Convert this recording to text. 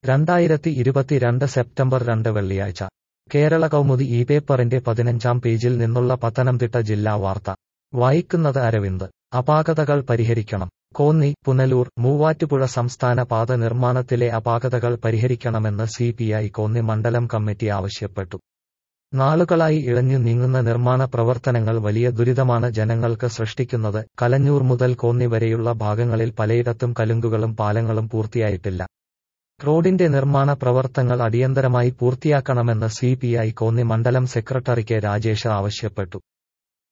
രണ്ടായിരത്തി ഇരുപത്തിരണ്ട് സെപ്റ്റംബർ രണ്ട് വെള്ളിയാഴ്ച കേരള കൗമുദി ഈ പേപ്പറിന്റെ പതിനഞ്ചാം പേജിൽ നിന്നുള്ള പത്തനംതിട്ട ജില്ലാ വാർത്ത വായിക്കുന്നത് അരവിന്ദ് അപാകതകൾ പരിഹരിക്കണം കോന്നി പുനലൂർ മൂവാറ്റുപുഴ സംസ്ഥാന പാത നിർമ്മാണത്തിലെ അപാകതകൾ പരിഹരിക്കണമെന്ന് സിപിഐ കോന്നി മണ്ഡലം കമ്മിറ്റി ആവശ്യപ്പെട്ടു നാളുകളായി ഇഴഞ്ഞു നീങ്ങുന്ന നിർമ്മാണ പ്രവർത്തനങ്ങൾ വലിയ ദുരിതമാണ് ജനങ്ങൾക്ക് സൃഷ്ടിക്കുന്നത് കലഞ്ഞൂർ മുതൽ കോന്നി വരെയുള്ള ഭാഗങ്ങളിൽ പലയിടത്തും കലുങ്കുകളും പാലങ്ങളും പൂർത്തിയായിട്ടില്ല റോഡിന്റെ നിർമ്മാണ പ്രവർത്തനങ്ങൾ അടിയന്തരമായി പൂർത്തിയാക്കണമെന്ന് സിപിഐ കോന്നി മണ്ഡലം സെക്രട്ടറി കെ രാജേഷ് ആവശ്യപ്പെട്ടു